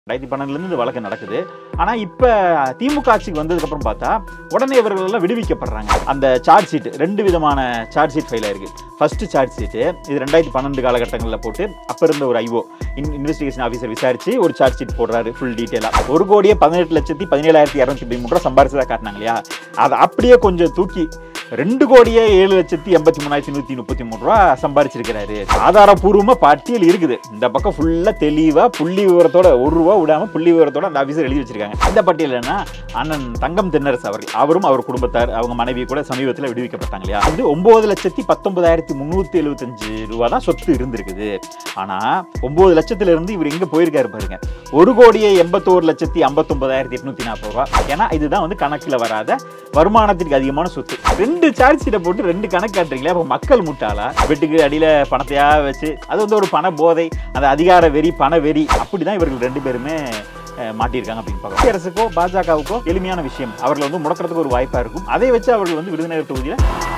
ரெண்டாயிரத்தி பன்னெண்டுலேருந்து இந்த வழக்கு நடக்குது ஆனால் இப்போ திமுக ஆட்சிக்கு வந்ததுக்கப்புறம் பார்த்தா உடனே இவர்கள் எல்லாம் விடுவிக்கப்படுறாங்க அந்த சார்ஜ் ஷீட் ரெண்டு விதமான சார்ஜ் ஷீட் ஃபைல் ஆயிருக்கு ஃபர்ஸ்ட் சார்ஜ் ஷீட்டு இது ரெண்டாயிரத்தி பன்னெண்டு காலகட்டங்களில் போட்டு அப்போ இருந்த ஒரு ஐஓ இன் இன்வெஸ்டிகேஷன் ஆஃபீஸர் விசாரிச்சு ஒரு சார்ஜ் ஷீட் போடுறாரு ஃபுல் டீட்டெயிலாக ஒரு கோடியே பதினெட்டு லட்சத்தி பதினேழாயிரத்தி இரநூத்தி பதிமூணு ரூபா சம்பாரிச்சதா காட்டினாங்க இல்லையா அதை அப்படியே கொஞ்சம் தூக்கி ரெண்டு கோடியே ஏழு லட்சத்தி எண்பத்தி மூணாயிரத்தி நூற்றி முப்பத்தி மூணு ரூபா சம்பாரிச்சிருக்கிறாரு ஆதாரப்பூர்வமா பட்டியல் இருக்குது இந்த பக்கம் ஃபுல்லாக தெளிவாக புள்ளி விவரத்தோட ஒரு ரூபா விடாம புள்ளி விவரத்தோட அந்த ஆஃபீஸர் எழுதி வச்சிருக்காங்க இந்த பட்டியல் என்ன அண்ணன் தங்கம் தென்னரசு அவர்கள் அவரும் அவர் குடும்பத்தார் அவங்க மனைவி கூட சமீபத்தில் விடுவிக்கப்பட்டாங்க இல்லையா வந்து ஒன்பது லட்சத்தி பத்தொன்பதாயிரத்தி முந்நூற்றி எழுபத்தஞ்சு ரூபா தான் சொத்து இருந்திருக்குது ஆனா ஒன்பது லட்சத்துல இருந்து இவர் எங்க போயிருக்காரு பாருங்க ஒரு கோடியே எண்பத்தோரு லட்சத்தி ஐம்பத்தொன்பதாயிரத்தி எட்நூத்தி நாற்பது ரூபா ஏன்னா இதுதான் வந்து கணக்குல வராத வருமானத்திற்கு அதிகமான சொத்து ரெண்டு சார்ஜ் ஷீட்டை போட்டு ரெண்டு கணக்கு காட்டுறீங்களா அப்போ மக்கள் முட்டாளா வெட்டுக்கு அடியில பணத்தையா வச்சு அது வந்து ஒரு பண போதை அந்த அதிகார வெறி பண வெறி அப்படிதான் இவர்கள் ரெண்டு பேருமே அஹ், மாட்டியிருக்காங்க அப்படின்னு பார்க்கலாம் மத்திய அரசுக்கோ பாஜகவுக்கோ எளிமையான விஷயம் அவர்களை வந்து முடக்கிறதுக்கு ஒரு வாய்ப்பா இருக்கும் அதை வச்சு அவர்கள் வந்து விருதுநகர் தொகுதியில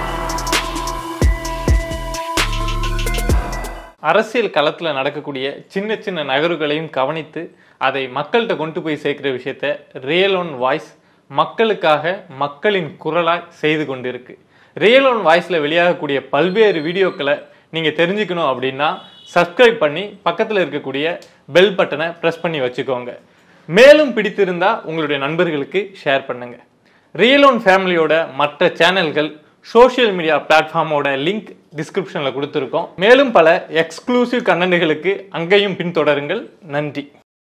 அரசியல் களத்தில் நடக்கக்கூடிய சின்ன சின்ன நகர்வுகளையும் கவனித்து அதை மக்கள்கிட்ட கொண்டு போய் சேர்க்கிற விஷயத்த ரியல் ஒன் வாய்ஸ் மக்களுக்காக மக்களின் குரலாய் செய்து கொண்டிருக்கு ரியல் ஒன் வாய்ஸில் வெளியாகக்கூடிய பல்வேறு வீடியோக்களை நீங்கள் தெரிஞ்சுக்கணும் அப்படின்னா சப்ஸ்கிரைப் பண்ணி பக்கத்தில் இருக்கக்கூடிய பெல் பட்டனை ப்ரெஸ் பண்ணி வச்சுக்கோங்க மேலும் பிடித்திருந்தா உங்களுடைய நண்பர்களுக்கு ஷேர் பண்ணுங்க ரியல் ஒன் ஃபேமிலியோட மற்ற சேனல்கள் சோஷியல் மீடியா பிளாட்ஃபார்மோட லிங்க் டிஸ்கிரிப்ஷனில் கொடுத்துருக்கோம் மேலும் பல எக்ஸ்க்ளூசிவ் கண்டென்ட்டுகளுக்கு அங்கேயும் பின்தொடருங்கள் நன்றி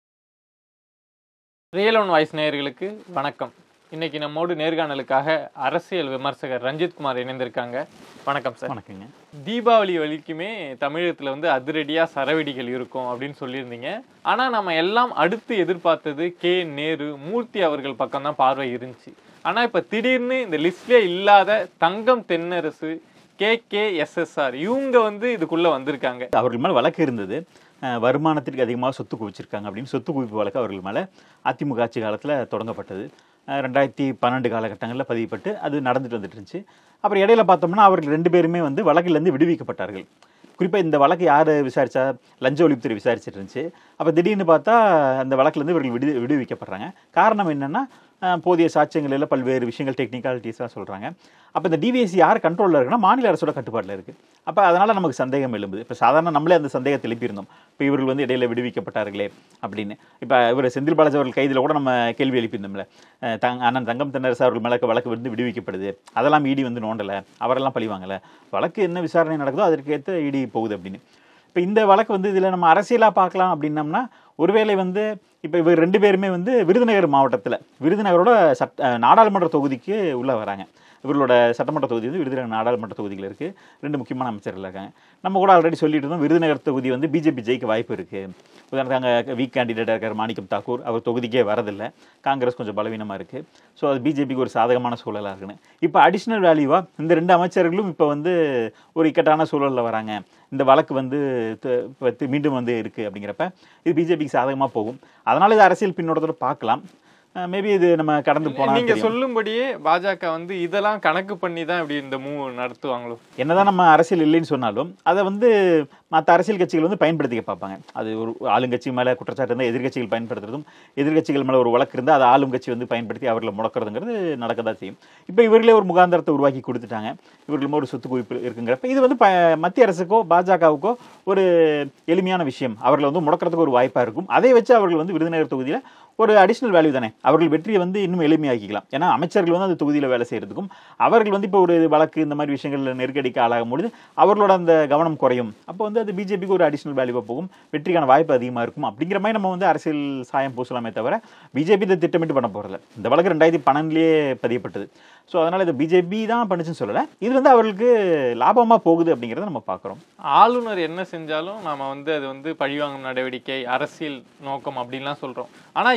ரியல் ஒன் வாய்ஸ் நேயர்களுக்கு வணக்கம் இன்னைக்கு நம்மோடு நேர்காணலுக்காக அரசியல் விமர்சகர் ரஞ்சித் குமார் இணைந்திருக்காங்க வணக்கம் சார் வணக்கங்க தீபாவளி வரைக்குமே தமிழகத்துல வந்து அதிரடியா சரவெடிகள் இருக்கும் அப்படின்னு சொல்லியிருந்தீங்க ஆனா நம்ம எல்லாம் அடுத்து எதிர்பார்த்தது கே நேரு மூர்த்தி அவர்கள் பக்கம் தான் பார்வை இருந்துச்சு ஆனா இப்ப திடீர்னு இந்த லிஸ்ட்ல இல்லாத Thangam Thennarasu K K SSR இவங்க வந்து இதுக்குள்ள வந்திருக்காங்க அவர்கள் மேலே வழக்கு இருந்தது அஹ், வருமானத்திற்கு அதிகமாக சொத்து குவிச்சிருக்காங்க அப்படின்னு சொத்து குவிப்பு வழக்கு அவர்கள் மேலே அதிமுக ஆட்சி காலத்தில் தொடங்கப்பட்டது அஹ், ரெண்டாயிரத்தி பன்னெண்டு காலகட்டங்களில் பதிவுப்பட்டு அது நடந்துட்டு வந்துட்டு இருந்துச்சு அப்புறம் இடையில பார்த்தோம்னா அவர்கள் ரெண்டு பேருமே வந்து வழக்கிலிருந்து விடுவிக்கப்பட்டார்கள் குறிப்பாக இந்த வழக்கு யார் விசாரிச்சா லஞ்ச ஒழிப்புத்துறை விசாரிச்சுட்டு இருந்துச்சு அப்போ திடீர்னு பார்த்தா அந்த வழக்குலேருந்து இவர்கள் விடு விடுவிக்கப்படுறாங்க காரணம் என்னன்னா அஹ், போதிய சாட்சியங்களில் பல்வேறு விஷயங்கள் டெக்னிக்காலிட்டிஸாக சொல்கிறாங்க அப்போ இந்த டிவிஎஸ்சி யார் கண்ட்ரோலில் இருக்குன்னா மாநில அரசோட கட்டுப்பாட்டில் இருக்குது அப்போ அதனால் நமக்கு சந்தேகம் எழும்புது இப்போ சாதாரண நம்மளே அந்த சந்தேகத்தை எழுப்பியிருந்தோம் இப்போ இவர்கள் வந்து இடையில விடுவிக்கப்பட்டார்களே அப்படின்னு இப்போ இவர் செந்தில் பாலாஜி அவர்கள் கைதில் கூட நம்ம கேள்வி எழுப்பியிருந்தோம்ல அஹ், தங் அண்ணன் தங்கம் தென்னரசு அவர்கள் மேலே வழக்கு வந்து விடுவிக்கப்படுது அதெல்லாம் இடி வந்து நோண்டலை அவரெல்லாம் பழிவாங்கல வழக்கு என்ன விசாரணை நடக்குதோ அதற்கேற்ற இடி போகுது அப்படின்னு இப்போ இந்த வழக்கு வந்து இதில் நம்ம அரசியலாக பார்க்கலாம் அப்படின்னம்னா ஒருவேளை வந்து இப்போ இவர் ரெண்டு பேருமே வந்து விருதுநகர் மாவட்டத்தில் விருதுநகரோட சட் அஹ் நாடாளுமன்ற தொகுதிக்கு உள்ளே வராங்க இவர்களோட சட்டமன்ற தொகுதி வந்து விருதுநகர் நாடாளுமன்ற தொகுதியில் இருக்குது ரெண்டு முக்கியமான அமைச்சர்கள் இருக்காங்க நம்ம கூட ஆல்ரெடி சொல்லிட்டு இருந்தோம் விருதுநகர் தொகுதி வந்து பிஜேபி ஜெயிக்க வாய்ப்பு இருக்குது உதாரணத்துக்கு அங்கே வீக் கேண்டிடேட்டாக இருக்கார் மாணிக்கம் தாக்கூர் அவர் தொகுதிக்கே வரதில்லை காங்கிரஸ் கொஞ்சம் பலவீனமாக இருக்குது ஸோ அது பிஜேபிக்கு ஒரு சாதகமான சூழலாக இருக்குன்னு இப்போ அடிஷ்னல் வேல்யூவாக இந்த ரெண்டு அமைச்சர்களும் இப்போ வந்து ஒரு இக்கட்டான சூழலில் வராங்க இந்த வழக்கு வந்து த- இப்ப தி- மீண்டும் வந்து இருக்குது அப்படிங்கிறப்ப இது பிஜேபிக்கு சாதகமாக போகும் அதனால இது அரசியல் பின்னோட்டத்தோட பார்க்கலாம் மேபி இது நம்ம கடந்து போனால் நீங்க சொல்லும்படியே பாஜக வந்து இதெல்லாம் கணக்கு பண்ணி தான் இப்படி இந்த மூவ் நடத்துவாங்களோ என்னதான் நம்ம அரசியல் இல்லைன்னு சொன்னாலும் அதை வந்து மற்ற அரசியல் கட்சிகள் வந்து பயன்படுத்திக்க பார்ப்பாங்க அது ஒரு ஆளுங்கட்சி மேலே குற்றச்சாட்டு இருந்தால் எதிர்க்கட்சிகள் பயன்படுத்துறதும் எதிர்க்கட்சிகள் மேலே ஒரு வழக்கு இருந்தால் அதை ஆளும் கட்சி வந்து பயன்படுத்தி அவர்களை முடக்கிறதுங்கிறது நடக்க தான் செய்யும் இப்போ இவர்களே ஒரு முகாந்திரத்தை உருவாக்கி கொடுத்துட்டாங்க இவர்களுமே ஒரு சொத்து குவிப்பு இருக்குங்கிறப்ப இது வந்து ப மத்திய அரசுக்கோ பாஜகவுக்கோ ஒரு எளிமையான விஷயம் அவர்களை வந்து முடக்கிறதுக்கு ஒரு வாய்ப்பாக இருக்கும் அதை வச்சு அவர்கள் வந்து விருதுநகர் தொகுதியில் ஒரு அடிஷ்னல் வேல்யூ தானே அவர்கள் வெற்றியை வந்து இன்னும் எளிமையாக்கிக்கலாம் ஏன்னா அமைச்சர்கள் வந்து அந்த தொகுதியில் வேலை செய்யறதுக்கும் அவர்கள் வந்து இப்போ ஒரு வழக்கு இந்த மாதிரி விஷயங்கள்ல நெருக்கடிக்கு ஆளாகும் பொழுது அவர்களோட அந்த கவனம் குறையும் அப்போ வந்து அது பிஜேபிக்கு ஒரு அடிஷ்னல் வேல்யூவாக போகும் வெற்றிக்கான வாய்ப்பு அதிகமாக இருக்கும் அப்படிங்கிற மாதிரி நம்ம வந்து அரசியல் சாயம் பூசலாமே தவிர பிஜேபி இதை திட்டமிட்டு பண்ண போகிறதில்ல இந்த வழக்கு ரெண்டாயிரத்தி பன்னெண்டுலேயே பதியப்பட்டது ஸோ அதனால் இது பிஜேபி தான் பண்ணுச்சுன்னு சொல்லலை இது வந்து அவர்களுக்கு லாபமாக போகுது அப்படிங்கிறத நம்ம பார்க்குறோம் ஆளுநர் என்ன செஞ்சாலும் நாம வந்து அது வந்து பழிவாங்கும் நடவடிக்கை அரசியல் நோக்கம் அப்படின்லாம் சொல்றோம் ஆனா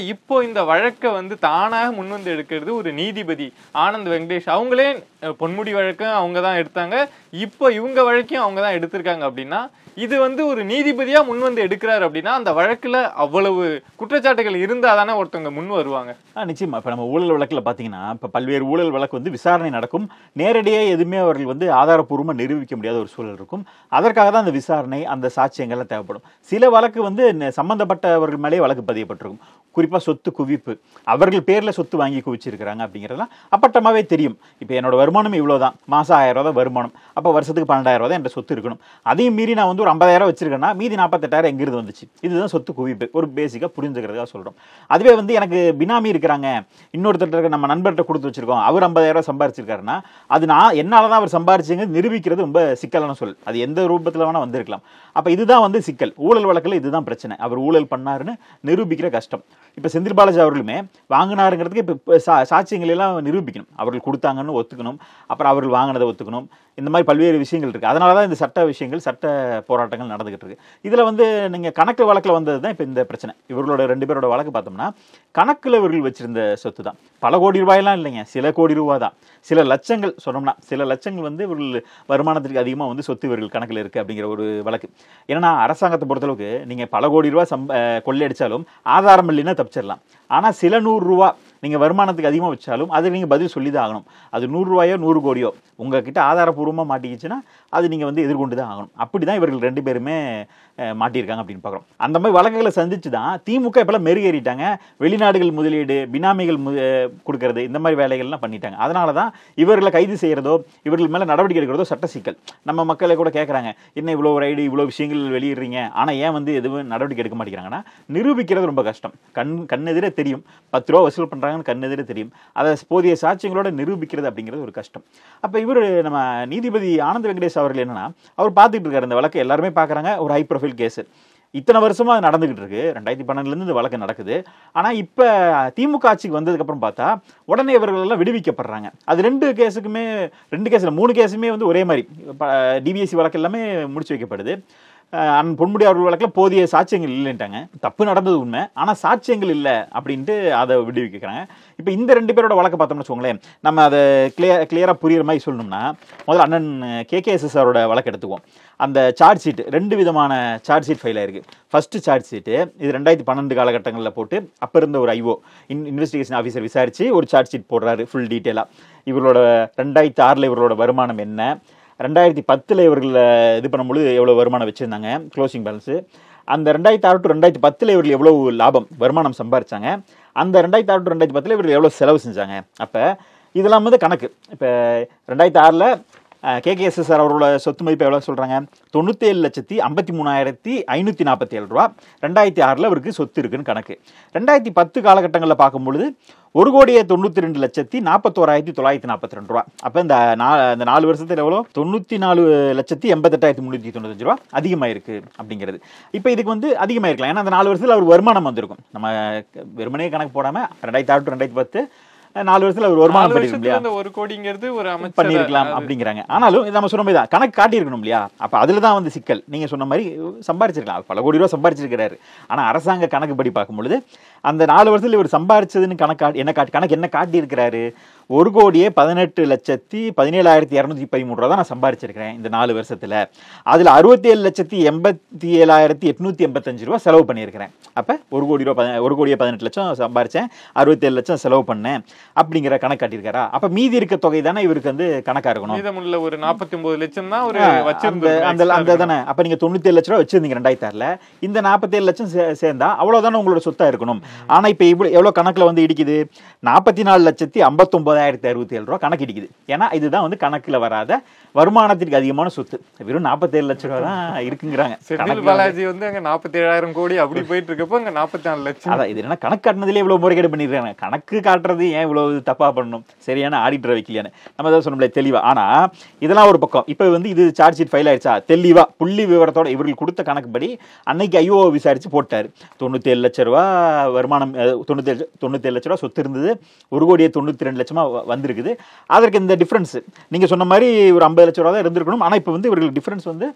இப்போ இந்த வழக்கை வந்து தானாக முன் வந்து எடுக்கிறது ஒரு நீதிபதி ஆனந்த் வெங்கடேஷ் அவங்களே அஹ், பொன்முடி வழக்கம் அவங்க தான் எடுத்தாங்க இப்போ இவங்க வழக்கையும் அவங்க தான் எடுத்திருக்காங்க அப்படின்னா இது வந்து ஒரு நீதிபதியா முன் வந்து எடுக்கிறாரு அப்படின்னா அந்த வழக்குல அவ்வளவு குற்றச்சாட்டுகள் இருந்தா தானே ஒருத்தவங்க முன் வருவாங்க ஆ, நிச்சயமா இப்போ நம்ம ஊழல் வழக்கில் பார்த்தீங்கன்னா இப்போ பல்வேறு ஊழல் வழக்கு வந்து விசாரணை நடக்கும் நேரடியாக எதுவுமே அவர்கள் வந்து ஆதாரப்பூர்வமாக நிரூபிக்க முடியாத ஒரு சூழல் இருக்கும் அதற்காக தான் அந்த விசாரணை அந்த சாட்சியங்கள்லாம் தேவைப்படும் சில வழக்கு வந்து ந- சம்பந்தப்பட்டவர்கள் மேலே வழக்கு பதியப்பட்டிருக்கும் குறிப்பாக சொத்து குவிப்பு அவர்கள் பேரில் சொத்து வாங்கி குவிச்சிருக்கிறாங்க அப்படிங்கிறதெல்லாம் அப்பட்டமாவே தெரியும் இப்போ என்னோட வருமானம் இவ்வளோ தான் மாதம் ஆயிரம் ரூபா தான் வருமானம் அப்போ வருஷத்துக்கு பன்னெண்டாயிரம் ரூபா தான் என் சொத்து இருக்கணும் அதையும் மீறி நான் வந்து ஒரு ஐம்பதாயிரம் வச்சிருக்கேன்னா மீதி நாற்பத்தெட்டாயிரம் எங்கிருந்து வந்துச்சு இதுதான் சொத்து குவிப்பு ஒரு பேசிக்காக புரிஞ்சுக்கிறதுக்காக சொல்கிறோம் அதுவே வந்து எனக்கு பினாமி இருக்கிறாங்க இன்னொருத்தர் இருக்க நம்ம நண்பர்கிட்ட கொடுத்து வச்சிருக்கோம் அவர் ஐம்பதாயிரம் ரூபாய் சம்பாரிச்சிருக்காருன்னா அது நான் என்னால தான் அவர் சம்பாரிச்சுங்க நிரூபிக்கிறது ரொம்ப சிக்கலான சொல் அது எந்த ரூபத்தில் வேணா வந்திருக்கலாம் அப்போ இதுதான் வந்து சிக்கல் ஊழல் வழக்கில் இதுதான் பிரச்சனை அவர் ஊழல் பண்ணாருன்னு நிரூபிக்கிற கஷ்டம் இப்போ செந்தில் பாலாஜி அவர்களுமே வாங்கினாருங்கிறதுக்கு இப்போ சாட்சியங்கள் எல்லாம் நிரூபிக்கணும் அவர்கள் கொடுத்தாங்கன்னு ஒத்துக்கணும் அப்புறம் அவர்கள் வாங்கினதை ஒத்துக்கணும் இந்த மாதிரி பல்வேறு விஷயங்கள் இருக்குது அதனால தான் இந்த சட்ட விஷயங்கள் சட்ட போராட்டங்கள் நடந்துகிட்டு இருக்கு இதில் வந்து நீங்கள் கணக்கு வழக்கில் வந்தது தான் இப்போ இந்த பிரச்சனை இவர்களோட ரெண்டு பேரோட வழக்கு பார்த்தோம்னா கணக்கில் இவர்கள் வச்சிருந்த சொத்து தான் பல கோடி ரூபாயெல்லாம் இல்லைங்க சில கோடி ரூபா தான் சில லட்சங்கள் சொன்னோம்னா சில லட்சங்கள் வந்து இவர்கள் வருமானத்திற்கு அதிகமாக வந்து சொத்து இவர்கள் கணக்கில் இருக்குது அப்படிங்கிற ஒரு வழக்கு ஏன்னா அரசாங்கத்தை பொறுத்தளவுக்கு நீங்கள் பல கோடி ரூபா சம்ப அஹ் கொள்ளையடிச்சாலும் ஆதாரம் இல்லைன்னா தப்பிச்சிடலாம் ஆனால் சில நூறு ரூபா நீங்கள் வருமானத்துக்கு அதிகமாக வச்சாலும் அதுக்கு நீங்கள் பதில் சொல்லி தான் ஆகணும் அது நூறு ரூபாயோ நூறு கோடியோ உங்ககிட்ட ஆதாரப்பூர்வமாக மாட்டிக்கிச்சுன்னா அது நீங்கள் வந்து எதிர்கொண்டு தான் ஆகணும் அப்படி தான் இவர்கள் ரெண்டு பேருமே அஹ், மாட்டியிருக்காங்க அப்படின்னு பார்க்குறோம் அந்த மாதிரி வழக்குகளை சந்திச்சு தான் திமுக இப்போலாம் மெருகேறிட்டாங்க வெளிநாடுகள் முதலீடு பினாமிகள் மு அஹ், கொடுக்கறது இந்த மாதிரி வேலைகள்லாம் பண்ணிட்டாங்க அதனால தான் இவர்களை கைது செய்கிறதோ இவர்கள் மேலே நடவடிக்கை எடுக்கிறதோ சட்ட சிக்கல் நம்ம மக்களை கூட கேட்குறாங்க என்ன இவ்வளோ ரைடு இவ்வளோ விஷயங்கள் வெளியிடுறீங்க ஆனால் ஏன் வந்து எதுவும் நடவடிக்கை எடுக்க மாட்டேங்கிறாங்கன்னா நிரூபிக்கிறது ரொம்ப கஷ்டம் கண் கண்ணெதிரே தெரியும் பத்து ரூபா வசூல் பண்ணுறாங்கன்னு கண்ணெதிரே தெரியும் அதை போதிய சாட்சியங்களோட நிரூபிக்கிறது அப்படிங்கிறது ஒரு கஷ்டம் அப்போ இவர் நம்ம நீதிபதி ஆனந்த வெங்கடேஷ் அவர்கள் என்னன்னா அவர் பார்த்துட்டு இருக்காரு இந்த வழக்கு எல்லாருமே பார்க்குறாங்க ஒரு ஹை ப்ரொஃபைல் கேஸ் இத்தனை வருஷமா அது நடந்துகிட்டு இருக்கு ரெண்டாயிரத்தி பன்னெண்டுலேருந்து இந்த வழக்கு நடக்குது ஆனால் இப்போ திமுக ஆட்சிக்கு வந்ததுக்கப்புறம் பார்த்தா உடனே இவர்கள் எல்லாம் விடுவிக்கப்படுறாங்க அது ரெண்டு கேஸுக்குமே ரெண்டு கேஸில் மூணு கேஸுமே வந்து ஒரே மாதிரி டிபிஎஸ்சி வழக்கு எல்லாமே முடிச்சு வைக்கப்படுது அஹ் அண்ணன் பொன்முடி அவர்கள் வழக்கில் போதிய சாட்சியங்கள் இல்லைன்ட்டாங்க தப்பு நடந்தது உண்மை ஆனால் சாட்சியங்கள் இல்லை அப்படின்ட்டு அதை விடுவிக்கிறாங்க இப்போ இந்த ரெண்டு பேரோட வழக்கை பார்த்தோம்னு வச்சுக்கோங்களேன் நம்ம அதை கிளியர் கிளியராக புரியுற மாதிரி சொல்லணும்னா முதல்ல அண்ணன் கேகேஎஸ்எஸ் அவரோட வழக்கு எடுத்துக்குவோம் அந்த சார்ஜ் ஷீட் ரெண்டு விதமான சார்ஜ் ஷீட் ஃபைல் ஆயிருக்கு ஃபர்ஸ்ட் சார்ஜ் ஷீட்டு இது ரெண்டாயிரத்தி பன்னெண்டு காலகட்டங்களில் போட்டு அப்போ இருந்த ஒரு ஐஓ இன் இன்வெஸ்டிகேஷன் ஆஃபீஸர் விசாரிச்சு ஒரு சார்ஜ் ஷீட் போடுறாரு ஃபுல் டீட்டெயிலாக இவரோட ரெண்டாயிரத்தி ஆறில் இவரோட வருமானம் என்ன ரெண்டாயிரத்தி பத்தில் இவர்கள் இது பண்ணும்பொழுது எவ்வளோ வருமானம் வச்சுருந்தாங்க க்ளோசிங் பேலன்ஸு அந்த ரெண்டாயிரத்தி ஆறு டு ரெண்டாயிரத்தி பத்தில் இவர்கள் எவ்வளோ லாபம் வருமானம் சம்பாரிச்சாங்க அந்த ரெண்டாயிரத்தி ஆறு டு ரெண்டாயிரத்தி பத்தில் இவர்கள் எவ்வளோ செலவு செஞ்சாங்க அப்போ இதெல்லாம் வந்து கணக்கு இப்போ ரெண்டாயிரத்தி ஆறில் கேகேஎஸ்எஸ் சார் அவரோட சொத்து மதிப்பு எவ்வளோ சொல்கிறாங்க தொண்ணூத்தேழு லட்சத்தி ஐம்பத்தி மூணாயிரத்தி ஐநூற்றி நாற்பத்தி ஏழு ரூபா ரெண்டாயிரத்தி ஆறில் அவருக்கு சொத்து இருக்குன்னு கணக்கு ரெண்டாயிரத்தி பத்து காலகட்டங்களில் பார்க்கும்பொழுது ஒரு கோடியே தொண்ணூற்றி ரெண்டு லட்சத்தி நாற்பத்தோராயிரத்தி தொள்ளாயிரத்தி நாற்பத்தி ரெண்டு ரூபா அப்போ இந்த நா இந்த நாலு வருஷத்தில் எவ்வளோ தொண்ணூற்றி நாலு லட்சத்தி எண்பத்தெட்டாயிரத்தி முந்நூற்றி தொண்ணூத்தஞ்சு ரூபா அதிகமாயிருக்கு அப்படிங்கிறது இப்போ இதுக்கு வந்து அதிகமாயிருக்கலாம் ஏன்னா அந்த நாலு வருஷத்தில் அவர் வருமானம் வந்திருக்கும் நம்ம வெறுமனே கணக்கு போடாமல் ரெண்டாயிரத்தி ஆறு டு ரெண்டாயிரத்தி பத்து நாலு வருஷத்தில் அவர் வருமானம் நாலு பண்ணிருக்கும் இல்லையா வருஷத்துல இந்த ஒரு கோடிங்கிறது ஒரு அமைச்சர் பண்ணியிருக்கலாம் அப்படிங்கிறாங்க ஆனாலும் இது நம்ம சொன்ன மாதிரி தான் கணக்கு காட்டியிருக்கணும் இல்லையா அப்போ அதில் தான் வந்து சிக்கல் நீங்கள் சொன்ன மாதிரி சம்பாரிச்சிருக்கலாம் பல கோடி ரூபா சம்பாரிச்சிருக்கிறாரு ஆனால் அரசாங்க கணக்குப்படி பார்க்கும்பொழுது அந்த நாலு வருஷத்தில் இவர் சம்பாரிச்சதுன்னு கணக்கு என்ன காட்டி கணக்கு என்ன காட்டியிருக்கிறாரு ஒரு கோடியே பதினெட்டு லட்சத்தி பதினேழாயிரத்தி இரநூத்தி பதிமூணு ரூபா தான் நான் சம்பாரிச்சிருக்கிறேன் இந்த நாலு வருஷத்தில் அதில் அறுபத்தி ஏழு லட்சத்தி எண்பத்தி ஏழாயிரத்தி எட்நூத்தி எண்பத்தஞ்சு ரூபா செலவு பண்ணியிருக்கிறேன் அப்போ ஒரு கோடி ரூபா பதி- ஒரு கோடியே பதினெட்டு லட்சம் சம்பாரிச்சேன் அறுபத்தேழு லட்சம் செலவு பண்ணேன் அப்படிங்கிற கணக்கு காட்டியிருக்காரா அப்ப மீதி இருக்க தொகை தானே இவருக்கு வந்து கணக்கா இருக்கணும் மீதமுள்ள ஒரு நாற்பத்தி ஒன்பது லட்சம் தான் ஒரு ஆ, அந்த வச்சிருந்தது அந்த அந்த தானே அப்ப நீங்க தொண்ணூத்தி ஏழு லட்ச ரூபா வச்சிருந்தீங்க ரெண்டாயிரத்தி ஆறுல இந்த நாற்பத்தேழு லட்சம் சே- சேர்ந்தா அவ்வளவுதானே உங்களோட சொத்தா இருக்கணும் ஆனா இப்ப இவ்வளவு எவ்வளவு கணக்குல வந்து இடிக்குது நாற்பத்தி நாலு லட்சத்தி ஐம்பத்தொன்பதாயிரத்தி அறுபத்தி ஏழு ரூபா கணக்கு இடிக்குது ஏன்னா இதுதான் வந்து கணக்குல வராத வருமானத்திற்கு அதிகமான சொத்து வெறும் நாற்பத்தேழு லட்ச ரூபா தான் இருக்குங்கிறாங்க செந்தில் கணக்குல வந்து- பாலாஜி வந்து அங்க நாற்பத்தி ஏழாயிரம் கோடி அப்படி போயிட்டு இருக்கப்போ அங்க நாற்பத்தி நாலு லட்சம் அதான் இது என்ன கணக்கு காட்டினதுல இவ்வளவு முறைகேடு பண்ணிருக்காங்க கணக்கு காட்டுறது ஏன் இவ்வளவு தப்பா பண்ணணும் சரியான ஆடிட்டர் வைக்கலையான்னு நம்ம தான் சொன்னோம்ல தெளிவா ஆனா இதெல்லாம் ஒரு பக்கம் இப்போ வந்து இது சார்ஜ் ஷீட் ஃபைல் ஆயிடுச்சா தெளிவா புள்ளி விவரத்தோட இவர்கள் கொடுத்த கணக்குப்படி அன்னைக்கு ஐஓ விசாரிச்சு போட்டாரு தொண்ணூத்தி ஏழு லட்ச ரூபா வருமானம் அஹ், தொண்ணூத்தேழு தொண்ணூத்தேழு லட்ச ரூபா சொத்து இருந்தது ஒரு கோடியே தொண்ணூத்தி ரெண்டு லட்சமா வ- வந்திருக்குது அதற்கு இந்த டிஃபரன்ஸ் நீங்க சொன்ன மாதிரி ஒரு ஐம்பது லட்ச ரூபா தான் இருந்திருக்கணும் ஆனா இப்போ வந்து இவர்களுக்கு டிஃபரன்ஸ் வந்து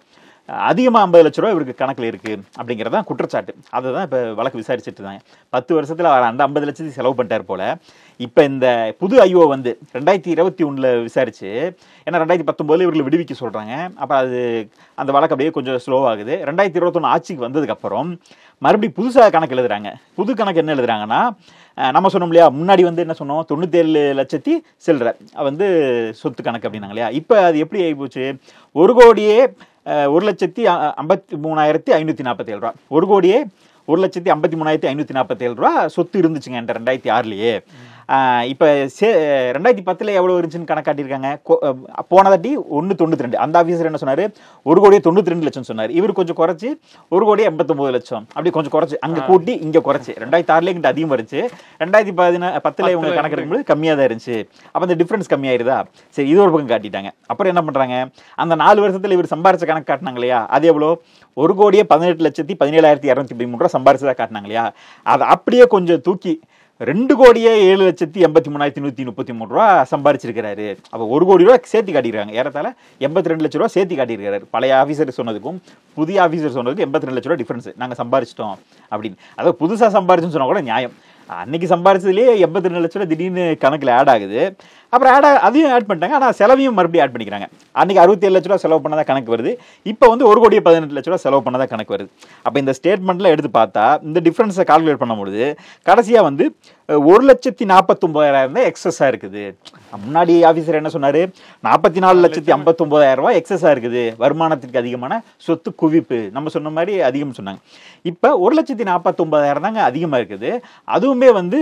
அதிகமாக ஐம்பது லட்ச ரூபா இவருக்கு கணக்கில் இருக்கு அப்படிங்கிறதான் குற்றச்சாட்டு அதை தான் இப்போ வழக்கு விசாரிச்சுட்டு இருந்தாங்க பத்து வருஷத்தில் அவர் அந்த ஐம்பது லட்சத்தையும் செலவு பண்ணிட்டார் போல இப்போ இந்த புது ஐஓ வந்து ரெண்டாயிரத்தி இருபத்தி ஒன்றில் விசாரிச்சு ஏன்னா ரெண்டாயிரத்தி பத்தொம்போதில் இவர்களை விடுவிக்க சொல்கிறாங்க அப்போ அது அந்த வழக்கு அப்படியே கொஞ்சம் ஸ்லோ ஆகுது ரெண்டாயிரத்தி இருபத்தொன்று ஆட்சிக்கு வந்ததுக்கப்புறம் மறுபடியும் புதுசாக கணக்கு எழுதுறாங்க புது கணக்கு என்ன எழுதுறாங்கன்னா அஹ் நம்ம சொன்னோம் இல்லையா முன்னாடி வந்து என்ன சொன்னோம் தொண்ணூத்தேழு லட்சத்தி சில்லற வந்து சொத்து கணக்கு அப்படின்னாங்க இல்லையா இப்போ அது எப்படி ஆகிப்போச்சு ஒரு கோடியே அஹ், ஒரு லட்சத்தி அ- ஐம்பத்தி மூணாயிரத்தி ஐநூற்றி நாற்பத்தேழு ரூபா ஒரு கோடியே ஒரு லட்சத்தி ஐம்பத்தி மூணாயிரத்தி ஐநூற்றி நாற்பத்தேழு ரூபா சொத்து இருந்துச்சுங்க என்கிட்ட ரெண்டாயிரத்தி ஆறுலேயே இப்போ சே ரெண்டாயிரத்தி பத்தில் எவ்வளோ இருந்துச்சுன்னு கணக்காட்டியிருக்காங்க கொ- அஹ், போன தாட்டி ஒன்று தொண்ணூற்றி ரெண்டு அந்த ஆஃபீஸர் என்ன சொன்னார் ஒரு கோடியே தொண்ணூற்றி ரெண்டு லட்சம் சொன்னார் இவர் கொஞ்சம் குறைச்சி ஒரு கோடியே எண்பத்தொம்பது லட்சம் அப்படி கொஞ்சம் குறைச்சி அங்கே கூட்டி இங்கே குறைச்சி ரெண்டாயிரத்தி ஆறுலேயே கிட்ட அதிகம் இருந்துச்சு ரெண்டாயிரத்தி பதினா பத்தில் இவங்க கணக்கு எடுக்கும்போது கம்மியாக தான் இருந்துச்சு அப்போ அந்த டிஃப்ரென்ஸ் கம்மியாயிருதா சரி இது ஒரு பக்கம் காட்டிட்டாங்க அப்புறம் என்ன பண்ணுறாங்க அந்த நாலு வருஷத்தில் இவர் சம்பாரிச்ச கணக்கு காட்டினாங்க இல்லையா அது எவ்வளோ ஒரு கோடியே பதினெட்டு லட்சத்தி பதினேழாயிரத்தி இரநூத்தி பதிமூணு ரூபா சம்பாரிச்சதா காட்டினாங்க இல்லையா அதை அப்படியே கொஞ்சம் தூக்கி ரெண்டு கோடியே ஏழு லட்சத்தி எண்பத்தி மூணாயிரத்தி நூற்றி முப்பத்தி மூணு ரூபா சம்பாரிச்சிருக்கிறாரு அப்போ ஒரு கோடி ரூபா சேர்த்து காட்டியிருக்காங்க ஏறத்தால எண்பத்தி ரெண்டு லட்ச ரூபா சேர்த்து காட்டியிருக்காரு பழைய ஆஃபீஸர் சொன்னதுக்கும் புதிய ஆஃபீஸர் சொன்னதுக்கும் எண்பத்தி ரெண்டு லட்ச ரூபா டிஃபரன்ஸ் நாங்கள் சம்பாரிச்சிட்டோம் அப்படின்னு அதாவது புதுசாக சம்பாரிச்சுன்னு சொன்னா கூட நியாயம் அன்னைக்கு சம்பாரிச்சதுலேயே எண்பத்தி ரெண்டு லட்ச ரூபா திடீர்னு கணக்கில் ஆட் ஆகுது அப்புறம் ஆட் அதையும் ஆட் பண்ணிட்டாங்க ஆனால் செலவையும் மறுபடியும் ஆட் பண்ணிக்கிறாங்க அன்னைக்கு அறுபத்தி ஏழு லட்ச ரூபா செலவு பண்ணதா கணக்கு வருது இப்போ வந்து ஒரு கோடியே பதினெட்டு லட்ச ரூபா செலவு பண்ணதா கணக்கு வருது அப்போ இந்த ஸ்டேட்மெண்ட்ல எடுத்து பார்த்தா இந்த டிஃப்ரென்ஸை கால்குலேட் பண்ணும்பொழுது கடைசியாக வந்து அஹ், ஒரு லட்சத்தி நாற்பத்தொம்பதாயிரம் தான் எக்ஸஸாக இருக்குது முன்னாடி ஆஃபீஸர் என்ன சொன்னார் நாற்பத்தி நாலு லட்சத்தி ஐம்பத்தொம்பதாயிரம் ரூபாய் எக்ஸஸாக இருக்குது வருமானத்திற்கு அதிகமான சொத்து குவிப்பு நம்ம சொன்ன மாதிரி அதிகம் சொன்னாங்க இப்போ ஒரு லட்சத்தி நாற்பத்தொம்பதாயிரம் தாங்க அதிகமாக இருக்குது அதுவுமே வந்து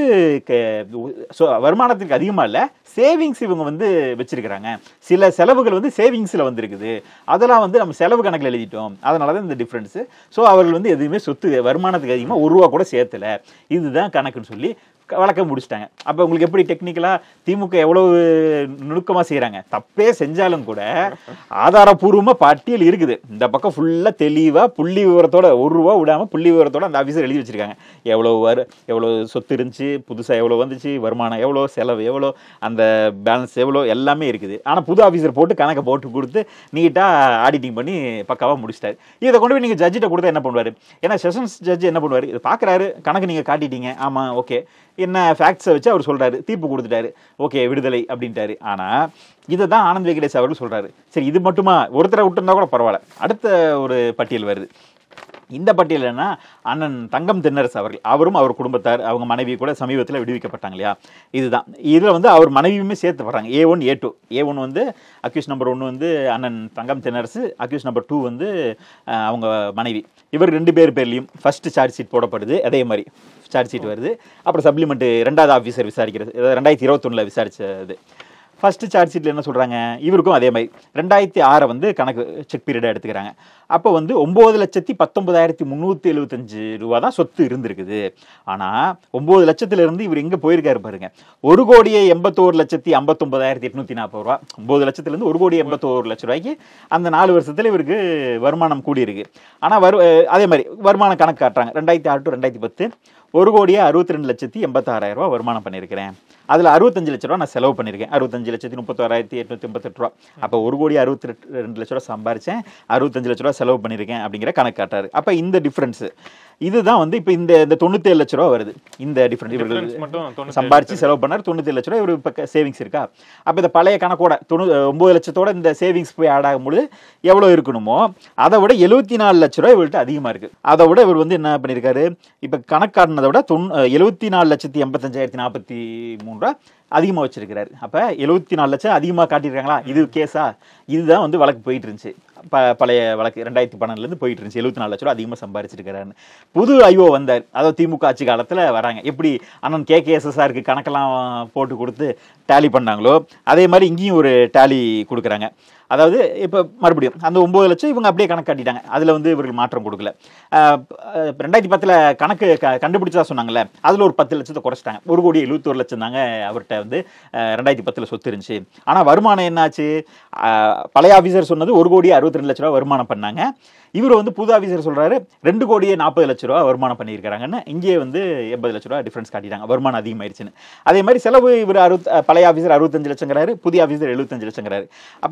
க- சொ- வருமானத்திற்கு அதிகமாக இல்லை சேவிங்ஸ் இவங்க வந்து வச்சிருக்கிறாங்க சில செலவுகள் வந்து சேவிங்ஸில் வந்திருக்குது அதெல்லாம் வந்து நம்ம செலவு கணக்கில் எழுதிட்டோம் அதனால தான் இந்த டிஃப்ரென்ஸு ஸோ அவர்கள் வந்து எதுவுமே சொத்து வருமானத்துக்கு அதிகமாக ஒரு ரூபா கூட சேர்த்தல இதுதான் கணக்குன்னு சொல்லி க- வழக்க முடிச்சிட்டாங்க அப்போ உங்களுக்கு எப்படி டெக்னிக்கலாக திமுக எவ்வளவு நுணுக்கமாக செய்கிறாங்க தப்பே செஞ்சாலும் கூட ஆதாரபூர்வமாக பட்டியல் இருக்குது இந்த பக்கம் ஃபுல்லாக தெளிவாக புள்ளி விவரத்தோட ஒரு ரூபா விடாமல் புள்ளி விவரத்தோட அந்த ஆஃபீஸர் எழுதி வச்சிருக்காங்க எவ்வளோ வரு எவ்வளோ சொத்து இருந்துச்சு புதுசாக எவ்வளோ வந்துச்சு வருமானம் எவ்வளோ செலவு எவ்வளோ அந்த பேலன்ஸ் எவ்வளோ எல்லாமே இருக்குது ஆனால் புது ஆஃபீஸர் போட்டு கணக்கை போட்டு கொடுத்து நீட்டாக ஆடிட்டிங் பண்ணி பக்காவாக முடிச்சிட்டாரு இதை கொண்டு போய் நீங்கள் ஜட்ஜிட்ட கொடுத்தா என்ன பண்ணுவார் ஏன்னா செஷன்ஸ் ஜட்ஜ் என்ன பண்ணுவார் இதை பார்க்குறாரு கணக்கு நீங்கள் காட்டிட்டீங்க ஆமாம் ஓகே என்ன ஃபேக்ட்ஸை வச்சு அவர் சொல்கிறாரு தீர்ப்பு கொடுத்துட்டாரு ஓகே விடுதலை அப்படின்ட்டாரு ஆனால் இதை தான் ஆனந்த் வெங்கடேஷ் அவர்கள் சொல்கிறாரு சரி இது மட்டுமா ஒருத்தரை விட்டுருந்தா கூட பரவாயில்ல அடுத்த ஒரு பட்டியல் வருது இந்த பட்டியல் என்ன அண்ணன் தங்கம் தென்னரசு அவர்கள் அவரும் அவர் குடும்பத்தார் அவங்க மனைவி கூட சமீபத்தில் விடுவிக்கப்பட்டாங்க இல்லையா இதுதான் இதில் வந்து அவர் மனைவியுமே சேர்த்து வர்றாங்க A one A two A one வந்து அக்யூஸ் நம்பர் ஒன்று வந்து அண்ணன் Thangam Thennarasu accused number two வந்து அஹ், அவங்க மனைவி இவர் ரெண்டு பேர் பேர்லையும் ஃபர்ஸ்ட் சார்ஜ் ஷீட் போடப்படுது அதே மாதிரி சார்ஜ் ஷீட் வருது அப்புறம் சப்ளிமெண்ட் ரெண்டாவது ஆஃபீஸர் விசாரிக்கிறது அதாவது ரெண்டாயிரத்தி இருபத்தொன்னில் விசாரிச்சது ஃபர்ஸ்ட் சார்ஜ் ஷீட்டில் என்ன சொல்கிறாங்க இவருக்கும் அதே மாதிரி ரெண்டாயிரத்தி ஆறை வந்து கணக்கு செக் பீரியடாக எடுத்துக்கிறாங்க அப்போ வந்து ஒம்பது லட்சத்தி பத்தொன்பதாயிரத்தி முந்நூற்றி எழுபத்தஞ்சு ரூபா தான் சொத்து இருந்திருக்குது ஆனால் ஒம்பது லட்சத்திலிருந்து இவர் எங்கே போயிருக்காரு பாருங்க ஒரு கோடியே எண்பத்தோரு லட்சத்தி ஐம்பத்தொம்பதாயிரத்தி எட்நூற்றி நாற்பது ரூபா ஒம்பது லட்சத்துலேருந்து ஒரு கோடி எண்பத்தோரு லட்ச ரூபாய்க்கு அந்த நாலு வருஷத்தில் இவருக்கு வருமானம் கூடியிருக்கு ஆனால் வரு அஹ் அதே மாதிரி வருமானம் கணக்கு காட்டுறாங்க ரெண்டாயிரத்தி ஆறு டு ரெண்டாயிரத்தி பத்து ஒரு கோடியே அறுபத்தி ரெண்டு லட்சத்தி எண்பத்தாறாயிரம் ரூபா வருமானம் பண்ணியிருக்கிறேன் அதில் அறுபத்தஞ்சு லட்ச ரூபா நான் செலவு பண்ணியிருக்கேன் அறுபத்தஞ்சு லட்சத்தி முப்பத்தோராயிரத்தி எட்நூத்தி எண்பத்தெட்டு ரூபா அப்போ ஒரு கோடி அறுபத்தி ரெண்டு ரெண்டு லட்ச ரூபா சம்பாரிச்சேன் அறுபத்தஞ்சு லட்ச ரூபா செலவு பண்ணியிருக்கேன் அப்படிங்கிற கணக்கு காட்டாரு அப்போ இந்த டிஃப்ரென்ஸு இதுதான் வந்து இப்போ இந்த இந்த தொண்ணூத்தேழு லட்ச ரூபா வருது இந்த டிஃப்ரெண்ட் Difference இவர்கள் மட்டும் தொண்ணூத்தி சம்பாரிச்சு செலவு பண்ணார் தொண்ணூத்தேழு லட்ச ரூபா இவர் இப்போ சேவிங்ஸ் இருக்கா அப்போ இந்த பழைய கணக்கோட தொண்ணூ ஒம்பது லட்சத்தோட இந்த சேவிங்ஸ் போய் ஆட் ஆகும்போது எவ்வளோ இருக்கணுமோ அதை விட எழுபத்தி நாலு லட்ச ரூபா இவர்கிட்ட அதிகமாக இருக்கு அதை விட இவர் வந்து என்ன பண்ணியிருக்காரு இப்போ கணக்காடினதை விட தொன் எழுபத்தி நாலு லட்சத்தி எண்பத்தஞ்சாயிரத்தி நாற்பத்தி மூணு ரூபா அதிகமாக வச்சிருக்கிறாரு அப்போ எழுபத்தி நாலு லட்சம் அதிகமாக காட்டியிருக்காங்களா இது கேஸா இதுதான் வந்து வழக்கு போயிட்டு இருந்துச்சு ப பழைய வழக்கு ரெண்டாயிரத்தி பன்னெண்டுலேருந்து போயிட்டு இருந்துச்சு எழுபத்தி நாலு லட்ச ரூபா அதிகமாக சம்பாரிச்சிருக்கிறாருன்னு புது ஐஓ வந்தார் அதாவது திமுக ஆட்சி காலத்தில் வராங்க எப்படி அண்ணன் கே கேஎஸ்எஸ்ஆருக்கு கணக்கெல்லாம் போட்டு கொடுத்து டேலி பண்ணாங்களோ அதே மாதிரி இங்கேயும் ஒரு டேலி கொடுக்குறாங்க அதாவது இப்போ மறுபடியும் அந்த ஒம்பது லட்சம் இவங்க அப்படியே கணக்கு காட்டிட்டாங்க அதில் வந்து இவர்கள் மாற்றம் கொடுக்கல அஹ் அஹ் ரெண்டாயிரத்தி பத்தில் கணக்கு க கண்டுபிடிச்சதா சொன்னாங்கல்ல அதில் ஒரு பத்து லட்சத்தை குறைச்சிட்டாங்க ஒரு கோடி எழுபத்தோரு லட்சம் தாங்க அவர்கிட்ட வந்து அஹ் ரெண்டாயிரத்தி பத்தில் சொத்து இருந்துச்சு ஆனால் வருமானம் என்னாச்சு அஹ் பழைய ஆஃபீஸர் சொன்னது ஒரு கோடி அறுபத்தி ரெண்டு லட்ச ரூபா வருமானம் பண்ணாங்க இவர் வந்து புது ஆஃபீஸர் சொல்றாரு ரெண்டு கோடியே நாற்பது லட்ச ரூபா வருமானம் பண்ணியிருக்காங்கன்னு இங்கேயே வந்து எண்பது லட்ச ரூபா டிஃபரன்ஸ் காட்டிட்டாங்க வருமானம் அதிகமாயிருச்சுன்னு அதே மாதிரி செலவு இவர் அறுபத் பழைய ஆஃபீஸர் அறுபத்தஞ்சு லட்சங்கிறாரு புதிய ஆஃபீஸர் எழுபத்தஞ்சு லட்சங்கிறாரு அப்போ இந்த டிஃபரன்ஸ்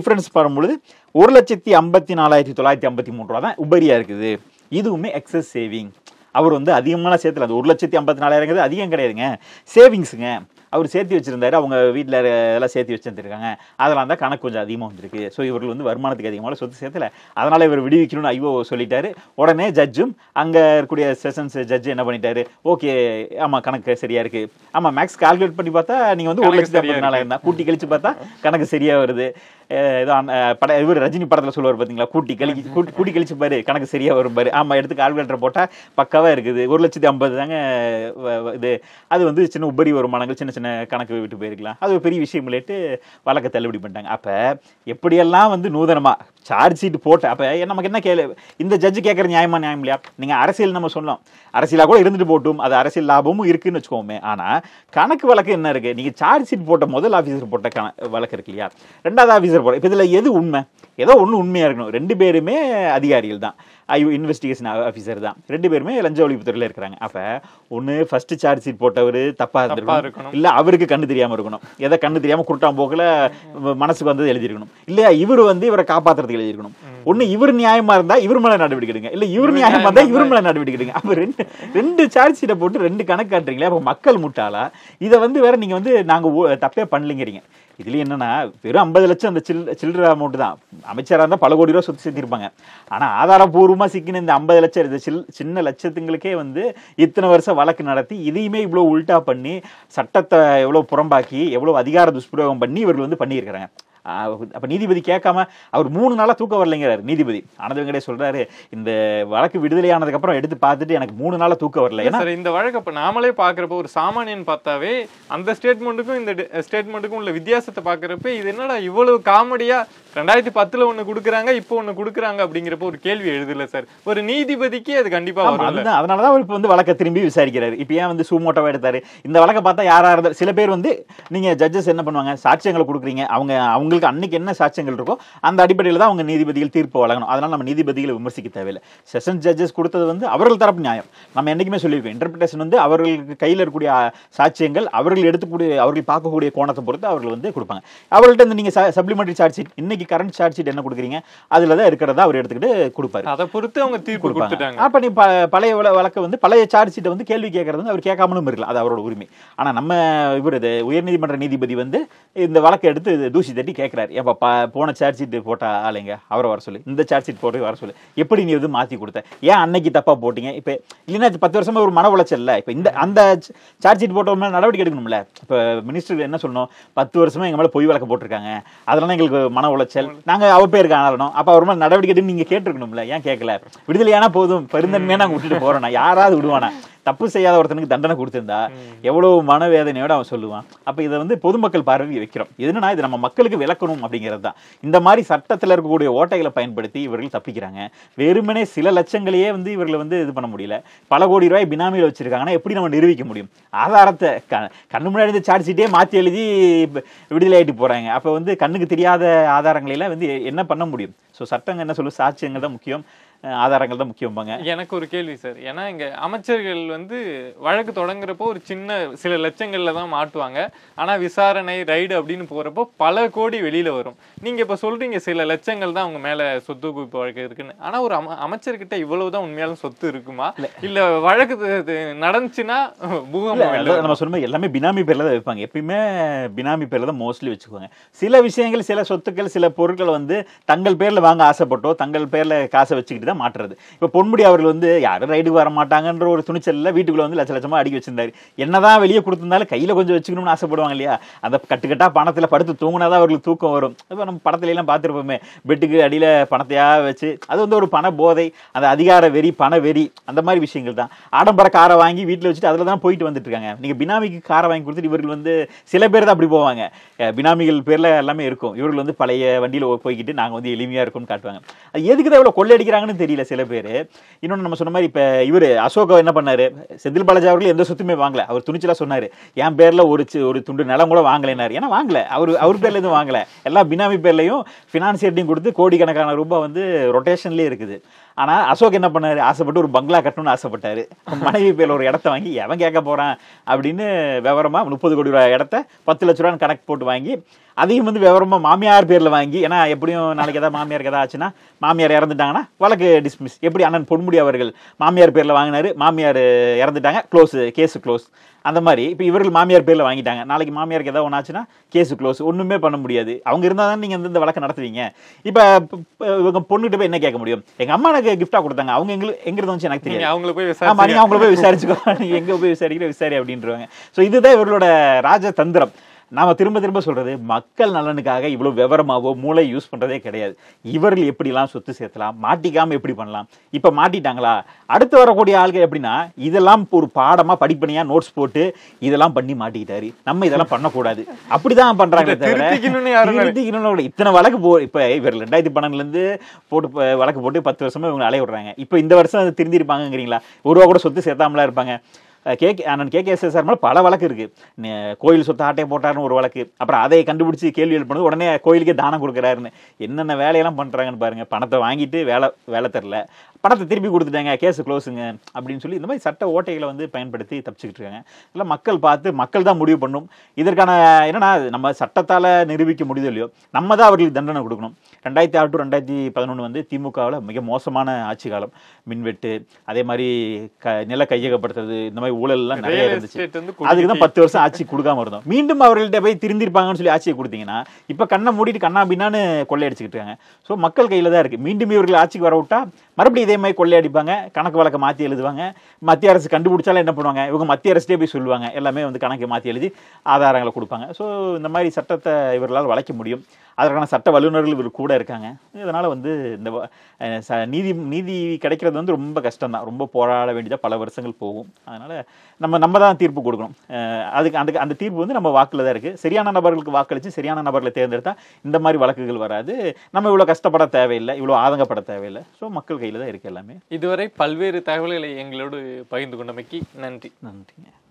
டிஃபரன்ஸ் வரும்பொழுது ஒரு லட்சத்தி ஐம்பத்தி நாலாயிரத்தி தொள்ளாயிரத்தி ஐம்பத்தி மூணு ரூபா தான் உபரியா இருக்குது இதுவுமே எக்ஸஸ் சேவிங் அவர் வந்து அதிகமான சேர்த்துல அந்த ஒரு லட்சத்தி ஐம்பத்தி நாலாயிரங்கிறது அதிகம் கிடையாதுங்க சேவிங்ஸுங்க அவர் சேர்த்து வச்சிருந்தாரு அவங்க வீட்டில் எல்லாம் சேர்த்து வச்சிருந்துருக்காங்க அதெல்லாம் தான் கணக்கு கொஞ்சம் அதிகமாக வந்திருக்கு ஸோ இவர்கள் வந்து வருமானத்துக்கு அதிகமாக சொத்து சேர்த்துல அதனால இவர் விடுவிக்கணும்னு ஐயோ சொல்லிட்டாரு உடனே ஜட்ஜும் அங்கே இருக்கக்கூடிய செஷன்ஸ் ஜட்ஜ் என்ன பண்ணிட்டாரு ஓகே ஆமா கணக்கு சரியா இருக்கு ஆமா மேக்ஸ் கால்குலேட் பண்ணி பார்த்தா நீங்க வந்து ஒரு கணக்கு லட்சத்தி சரியா ஐம்பத்தி நாலாயிரம் தான் கூட்டி கழிச்சு பார்த்தா கணக்கு சரியா வருது அஹ் ஏதோ அந்த, அஹ், பட இவர் ரஜினி படத்துல சொல்லுவார் பாத்தீங்களா கூட்டி கழிச்சு கூட்டி கூட்டி கழிச்சு பாரு கணக்கு சரியா வரும் பாரு ஆமா எடுத்து கால்குலேட்டர் போட்டா பக்காவா இருக்குது ஒரு லட்சத்தி ஐம்பது தாங்க வ- வ- இது அது வந்து சின்ன உபரி வருமானங்கள் சின்ன சின்ன கணக்கு விட்டு போயிருக்கலாம் அது ஒரு பெரிய விஷயம் இல்லைட்டு வழக்கை தள்ளுபடி பண்ணிட்டாங்க அப்ப எப்படியெல்லாம் வந்து நூதனமா சார்ஜ் ஷீட் போட்ட அப்ப நமக்கு என்ன கேளு இந்த ஜட்ஜு கேட்கற நியாயமா நியாயம் இல்லையா நீங்க அரசியல் நம்ம சொன்னோம் அரசியலா கூட இருந்துட்டு போட்டும் அது அரசியல் லாபமும் இருக்குன்னு வச்சுக்கோமே ஆனா கணக்கு வழக்கு என்ன இருக்கு நீங்க சார்ஜ் ஷீட் போட்ட முதல் ஆபீசர் போட்ட கண வழக்கு இருக்கு இல்லையா ரெண்டாவது ஆபீசர் போட இப்ப இதுல எது உண்மை ஏதோ ஒண்ணு உண்மையா இருக்கணும் ரெண்டு பேருமே அதிகாரிகள் தான் ஐயோ இன்வெஸ்டிகேஷன் ஆஃபீஸர் தான் ரெண்டு பேருமே லஞ்ச ஒழிப்புத்துறையில இருக்கிறாங்க அப்ப ஒண்ணு ஃபர்ஸ்ட் சார்ஜ் ஷீட் போட்டவர் தப்பா இருக்கணும். இருந்திருக்கணும் இல்ல அவருக்கு கண்ணு தெரியாம இருக்கணும் எதை கண்ணு தெரியாம குருட்டாம் போக்குல மனசுக்கு வந்தது எழுதிருக்கணும் இல்லையா இவர் வந்து இவரை காப்பாத்துறதுக்கு எழுதிருக்கணும் ஒண்ணு இவர் நியாயமா இருந்தா இவர் மேல நடவடிக்கை எடுங்க இல்ல இவர் நியாயமா இருந்தா இவர் மேல நடவடிக்கை எடுங்க அப்ப ரெண்டு ரெண்டு சார்ஜ் ஷீட்டை போட்டு ரெண்டு கணக்கு காட்டுறீங்களே அப்ப மக்கள் முட்டாளா இதை வந்து வேற நீங்க வந்து நாங்க ஊ- தப்பே பண்ணலைங்கிறீங்க இதுல என்னன்னா வெறும் ஐம்பது லட்சம் அந்த சில் சில்லற அமௌண்ட் தான் அமைச்சரா இருந்தா பல கோடி ரூபா சொத்து சேர்த்திருப்பாங்க ஆனா ஆதாரபூர்வமா சிக்கின இந்த ஐம்பது லட்சம் இந்த சில் சின்ன லட்சத்துங்களுக்கே வந்து இத்தனை வருஷம் வழக்கு நடத்தி இதையுமே இவ்வளவு உல்டா பண்ணி சட்டத்தை எவ்வளவு புறம்பாக்கி எவ்வளவு அதிகார துஷ்பிரயோகம் பண்ணி இவர்கள் வந்து பண்ணியிருக்கிறாங்க ஆஹ் அப்ப நீதிபதி கேட்காம அவர் மூணு நாளா தூக்கம் வரலைங்கிறாரு நீதிபதி ஆனந்த வெங்கடே சொல்றாரு இந்த வழக்கு விடுதலை ஆனதுக்கு அப்புறம் எடுத்து பார்த்துட்டு எனக்கு மூணு நாளா தூக்கம் வரல ஏன்னா சார் இந்த வழக்கு அப்ப நாமளே பாக்குறப்ப ஒரு சாமானியன் பார்த்தாவே அந்த ஸ்டேட்மெண்ட்டுக்கும் இந்த ஸ்டேட்மெண்ட்டுக்கும் உள்ள வித்தியாசத்தை பாக்குறப்ப இது என்னடா இவ்வளவு காமெடியா ரெண்டாயிரத்தி பத்துல ஒண்ணு கொடுக்குறாங்க இப்போ ஒண்ணு கொடுக்குறாங்க அப்படிங்கிறப்ப ஒரு கேள்வி எழுதல சார் ஒரு நீதிபதிக்கு அது கண்டிப்பா ஆமா, வரும்ல அதுதான் அதனாலதான் அவர் இப்ப வந்து வழக்கை திரும்பி விசாரிக்கிறாரு இப்ப ஏன் வந்து சூமோட்டோவா எடுத்தாரு இந்த வழக்கை பார்த்தா யாரா இருந்தாலும் சில பேர் வந்து நீங்க ஜட்ஜஸ் என்ன பண்ணுவாங்க சாட்சியங்களை கொடுக்குறீங்க அவங்க அவங்களுக்கு அன்னைக்கு என்ன சாட்சியங்கள் இருக்கோ அந்த அடிப்படையில் தான் அவங்க நீதிபதிகள் தீர்ப்பு வழங்கணும் அதனால நம்ம நீதிபதிகளை விமர்சிக்க தேவையில்லை செஷன் ஜட்ஜஸ் கொடுத்தது வந்து அவர்கள் தரப்பு நியாயம் நம்ம என்னைக்குமே சொல்லியிருக்கோம் இன்டர்பிரேஷன் வந்து அவர்களுக்கு கையில் இருக்கக்கூடிய ஆ, சாட்சியங்கள் அவர்கள் எடுத்துக்கூடிய அவர்கள் பார்க்கக்கூடிய கோணத்தை பொறுத்து அவர்கள் வந்து கொடுப்பாங்க அவர்கள்ட்ட இருந்து நீங்க சப்ளிமெண்டரி சார்ஜ் ஷீட் இன்னைக்கு கரண்ட் சார்ஜ் ஷீட் என்ன கொடுக்குறீங்க அதுல தான் இருக்கிறதா அவர் எடுத்துக்கிட்டு கொடுப்பாரு அதை பொறுத்து அவங்க தீர்ப்பு கொடுத்துட்டாங்க அப்ப நீ ப- பழைய வழ- வழக்கை வந்து பழைய சார்ஜ் ஷீட்டை வந்து கேள்வி கேட்கறது வந்து அவர் கேட்காமலும் இருக்கலாம் அது அவரோட உரிமை ஆனா நம்ம இவர் இது உயர்நீதிமன்ற நீதிபதி வந்து இந்த வழக்கை எடுத்து இது தூசி தட்டி கேட்கிறாரு ஏப்பா ப- போன சார்ஜ் ஷீட் போட்ட ஆளுங்க அவரை வர சொல்லு இந்த சார்ஜ் ஷீட் போட்டு வர சொல்லு எப்படி நீ வந்து மாத்தி கொடுத்த ஏன் அன்னைக்கு தப்பா போட்டீங்க இப்ப இல்லைன்னா இது பத்து வருஷமா ஒரு மன உளைச்சல் இல்ல இப்ப இந்த அந்த சார்ஜ் ஷீட் போட்டவங்க மேல நடவடிக்கை எடுக்கணும்ல இப்ப மினிஸ்டர் என்ன சொல்லணும் பத்து வருஷமா எங்க மேல பொய் வழக்கு போட்டிருக்காங்க அதனால எங்களுக்கு மன உளைச்சல் நாங்க அவ பேருக்கு ஆளணும் அப்ப அவர் மேல நடவடிக்கை எடுன்னு நீங்க கேட்டிருக்கணும்ல ஏன் கேட்கல விடுதலையானா போதும் பெருந்தன்மையா நாங்க விட்டுட்டு போறோம் யாராவது விடுவானா தப்பு செய்யாத ஒருத்தனுக்கு தண்டனை கொடுத்திருந்தா எவ்வளவு மனவேதனையோட அவன் சொல்லுவான் அப்ப இதை வந்து பொதுமக்கள் பார்வைக்கு வைக்கிறோம் இது என்னன்னா இது நம்ம மக்களுக்கு விளக்கணும் அப்படிங்கிறது தான் இந்த மாதிரி சட்டத்துல இருக்கக்கூடிய ஓட்டைகளை பயன்படுத்தி இவர்கள் தப்பிக்கிறாங்க வெறுமனே சில லட்சங்களையே வந்து இவர்களை வந்து இது பண்ண முடியல பல கோடி ரூபாய் பினாமியில் வச்சிருக்காங்கன்னா எப்படி நம்ம நிரூபிக்க முடியும் ஆதாரத்தை க- கண்ணு முன்னாடி இந்த சார்ஜ் ஷீட்டே மாத்தி எழுதி இப்ப விடுதலை ஆயிட்டு போறாங்க அப்ப வந்து கண்ணுக்கு தெரியாத ஆதாரங்களை எல்லாம் வந்து என்ன பண்ண முடியும் ஸோ சட்டங்க என்ன சொல்லும் சாட்சியங்கள் தான் முக்கியம் அஹ் ஆதாரங்கள் தான் முக்கியம்பாங்க எனக்கு ஒரு கேள்வி சார் ஏன்னா இங்க அமைச்சர்கள் வந்து வழக்கு தொடங்குறப்போ ஒரு சின்ன சில லட்சங்கள்ல தான் மாட்டுவாங்க ஆனா விசாரணை ரைடு அப்படின்னு போறப்போ பல கோடி வெளியில வரும் நீங்க இப்ப சொல்றீங்க சில லட்சங்கள் தான் அவங்க மேல சொத்து குவிப்பு வழக்கு இருக்குன்னு ஆனா ஒரு அம அமைச்சர்கிட்ட இவ்வளவுதான் உண்மையாலும் சொத்து இருக்குமா இல்ல வழக்கு இது- இது நடந்துச்சுன்னா இல்ல, பூகம்பம் வெளில அதான் நம்ம சொன்ன மாதிரி எல்லாமே பினாமி பேர்ல தான் வைப்பாங்க எப்பயுமே பினாமி பேர்ல தான் மோஸ்ட்லி வச்சுக்குவாங்க சில விஷயங்கள் சில சொத்துக்கள் சில பொருட்கள் வந்து தங்கள் பேர்ல வாங்க ஆசைப்பட்டோ தங்கள் பேர்ல காசை வச்சுக்கிட்டு தான் மாட்டுறது இப்ப பொன்முடி அவர்கள் வந்து யாரும் ரைடுக்கு வர மாட்டாங்கன்ற ஒரு துணிச்சல்ல வீட்டுக்குள்ள வந்து லட்ச லட்சமா அடிக்க வச்சிருந்தாரு என்னதான் வெளியே கொடுத்திருந்தாலும் கையில கொஞ்சம் வச்சுக்கணும்னு ஆசைப்படுவாங்க இல்லையா அந்த கட்டுக்கட்டா பணத்துல படுத்து தூங்குனாதான் அவர்களுக்கு தூக்கம் வரும் இப்ப நம்ம படத்துல எல்லாம் பார்த்திருப்போமே பெட்டுக்கு அடியில பணத்தையா வச்சு அது வந்து ஒரு பண போதை அந்த அதிகார வெறி பண வெறி அந்த மாதிரி விஷயங்கள் தான் ஆடம்பர காரை வாங்கி வீட்டுல வச்சுட்டு அதுல தான் போயிட்டு வந்துட்டு இருக்காங்க நீங்க பினாமிக்கு காரை வாங்கி கொடுத்துட்டு இவர்கள் வந்து சில பேர் தான் அப்படி போவாங்க அஹ் பினாமிகள் பேர்ல எல்லாமே இருக்கும் இவர்கள் வந்து பழைய வண்டியில போய்கிட்டு நாங்க வந்து எளிமையா இருக்கும்னு காட்டுவாங்க அது எதுக்கு தான் இவ்வளவு கொள்ளையடிக்கிறாங்கன்னு தெரியல சில பேர் இன்னொன்னு நம்ம சொன்ன மாதிரி இப்ப இவரு அசோகா என்ன பண்ணாரு செந்தில் பாலாஜி அவர்கள் எந்த சொத்துமே வாங்கல அவர் துணிச்சலா சொன்னாரு என் பேர்ல ஒரு சி- ஒரு துண்டு நிலம் கூட வாங்கலைனாரு ஏன்னா வாங்கல அவர் அவர் பேர்ல எதுவும் வாங்கல எல்லா பினாமி பேர்லயும் பினான்சியர்ட்டையும் கொடுத்து கோடிக்கணக்கான ரூபாய் வந்து ரொட்டேஷன்லயே இருக்குது ஆனா அசோக் என்ன பண்ணாரு ஆசைப்பட்டு ஒரு பங்களா கட்டணும்னு ஆசைப்பட்டாரு மனைவி பேர்ல ஒரு இடத்த வாங்கி எவன் கேட்க போறான் அப்படின்னு விவரமா முப்பது கோடி ரூபாய் இடத்த பத்து லட்ச ரூபான்னு கணக்கு போட்டு வாங்கி அதையும் வந்து விவரமா மாமியார் பேர்ல வாங்கி ஏன்னா எப்படியும் நாளைக்கு ஏதாவது மாமியாருக்கு ஏதாவது ஆச்சுன்னா மாமியார் இறந்துட்டாங்கன்னா வழக்கு டிஸ்மிஸ் எப்படி அண்ணன் பொன்முடி அவர்கள் மாமியார் பேர்ல வாங்கினாரு மாமியார் இறந்துட்டாங்க க்ளோஸ் கேஸ் க்ளோஸ் அந்த மாதிரி இப்போ இவர்கள் மாமியார் பேர்ல வாங்கிட்டாங்க நாளைக்கு மாமியாருக்கு ஏதாவது ஒன்று ஆச்சுன்னா கேஸ் க்ளோஸ் ஒண்ணுமே பண்ண முடியாது அவங்க இருந்தால் தான் நீங்க வந்து இந்த வழக்கு நடத்துவீங்க இப்போ இவங்க பொண்ணுகிட்ட போய் என்ன கேட்க முடியும் எங்க அம்மா எனக்கு கிஃப்டா கொடுத்தாங்க அவங்க எங்களுக்கு எங்க இருந்து வந்துச்சு எனக்கு நீங்க தெரியாது அவங்கள போய் ஆமா நீங்க விசாரிச்சு அவங்கள போய் விசாரிச்சுக்கோ நீங்க எங்க போய் விசாரிக்கிற விசாரி அப்படின்றவாங்க ஸோ இதுதான் இவர்களோட ராஜதந்திரம் நாம திரும்ப திரும்ப சொல்றது மக்கள் நலனுக்காக இவ்வளவு விவரமாவோ மூளை யூஸ் பண்றதே கிடையாது இவர்கள் எப்படிலாம் சொத்து சேர்த்தலாம் மாட்டிக்காம எப்படி பண்ணலாம் இப்ப மாட்டிட்டாங்களா அடுத்து வரக்கூடிய ஆள்கள் எப்படின்னா இதெல்லாம் ஒரு பாடமா படிப்பணியா நோட்ஸ் போட்டு இதெல்லாம் பண்ணி மாட்டிக்கிட்டாரு நம்ம இதெல்லாம் பண்ணக்கூடாது அப்படிதான் பண்றாங்க இதை திருத்திக்கணும்னு யாரும் நினை- திருத்திக்கணும்னு கூட இத்தனை வழக்கு போ இப்ப இவர் ரெண்டாயிரத்தி பன்னெண்டுல இருந்து போட்டு ப- வழக்கு போட்டு பத்து வருஷமா இவங்க அலைய விடுறாங்க இப்ப இந்த வருஷம் அது திருந்திருப்பாங்கங்கிறீங்களா ஒரு ரூபா கூட சொத்து சேர்த்தாமலா இருப்பாங்க கே அண்ணன் கே கே சார் மேல பல வழக்கு இருக்கு நே- கோயில் சொத்து ஆட்டையை போட்டாருன்னு ஒரு வழக்கு அப்புறம் அதை கண்டுபிடிச்சு கேள்வி எழுப்பினது உடனே கோயிலுக்கே தானம் கொடுக்குறாருன்னு என்னென்ன வேலையெல்லாம் பண்றாங்கன்னு பாருங்க பணத்தை வாங்கிட்டு வேலை வேலை தரல பணத்தை திருப்பி கொடுத்துட்டாங்க கேஸ் க்ளோஸுங்க அப்படின்னு சொல்லி இந்த மாதிரி சட்ட ஓட்டைகளை வந்து பயன்படுத்தி தப்பிச்சுக்கிட்டு இருக்காங்க இதெல்லாம் மக்கள் பார்த்து மக்கள் தான் முடிவு பண்ணும் இதற்கான என்னன்னா நம்ம சட்டத்தால நிரூபிக்க முடியுதோ இல்லையோ நம்ம தான் அவர்களுக்கு தண்டனை கொடுக்கணும் ரெண்டாயிரத்தி ஆறு டு ரெண்டாயிரத்தி பதினொன்று வந்து திமுகவில் மிக மோசமான ஆட்சி காலம் மின்வெட்டு அதே மாதிரி க நில கையகப்படுத்துறது இந்த மாதிரி ஊழல் எல்லாம் நிறைய Real இருந்துச்சு estate வந்து அதுக்கு தான் பத்து வருஷம் ஆட்சி கொடுக்காம இருந்தோம் மீண்டும் அவர்கள்ட்ட போய் திருந்திருப்பாங்கன்னு சொல்லி ஆட்சியை கொடுத்தீங்கன்னா இப்ப கண்ணை மூடிட்டு கண்ணா பின்னான்னு கொள்ளையடிச்சுக்கிட்டு இருக்காங்க ஸோ மக்கள் கையில தான் இருக்கு மீண்டும் இவர்கள் ஆட்சிக்கு வர விட்டா மறுபடியும் இதே மாதிரி கொள்ளையடிப்பாங்க கணக்கு வழக்கை மாத்தி எழுதுவாங்க மத்திய அரசு கண்டுபிடிச்சாலும் என்ன பண்ணுவாங்க இவங்க மத்திய அரசுட்டே போய் சொல்லுவாங்க எல்லாமே வந்து கணக்கு மாத்தி எழுதி ஆதாரங்களை கொடுப்பாங்க ஸோ இந்த மாதிரி சட்டத்தை இவர்களால் வளைக்க முடியும் அதற்கான சட்ட வல்லுநர்கள் இவர் கூட இருக்காங்க இதனால வந்து இந்த வ- அஹ் ச- நீதி நீதி கிடைக்கிறது வந்து ரொம்ப கஷ்டம் தான் ரொம்ப போராட வேண்டியதா பல வருஷங்கள் போகும் அதனால நம்ம நம்ம தான் தீர்ப்பு கொடுக்கணும் அஹ் அதுக்கு அந்த அந்த தீர்ப்பு வந்து நம்ம வாக்குல தான் இருக்கு சரியான நபர்களுக்கு வாக்களிச்சு சரியான நபர்களை தேர்ந்தெடுத்தா இந்த மாதிரி வழக்குகள் வராது நம்ம இவ்வளவு கஷ்டப்பட தேவையில்லை இவ்வளவு ஆதங்கப்பட தேவையில்லை ஸோ மக்கள் கையில தான் இருக்கு எல்லாமே இதுவரை பல்வேறு தகவல்களை எங்களோடு பகிர்ந்து கொண்டமைக்கு நன்றி நன்றிங்க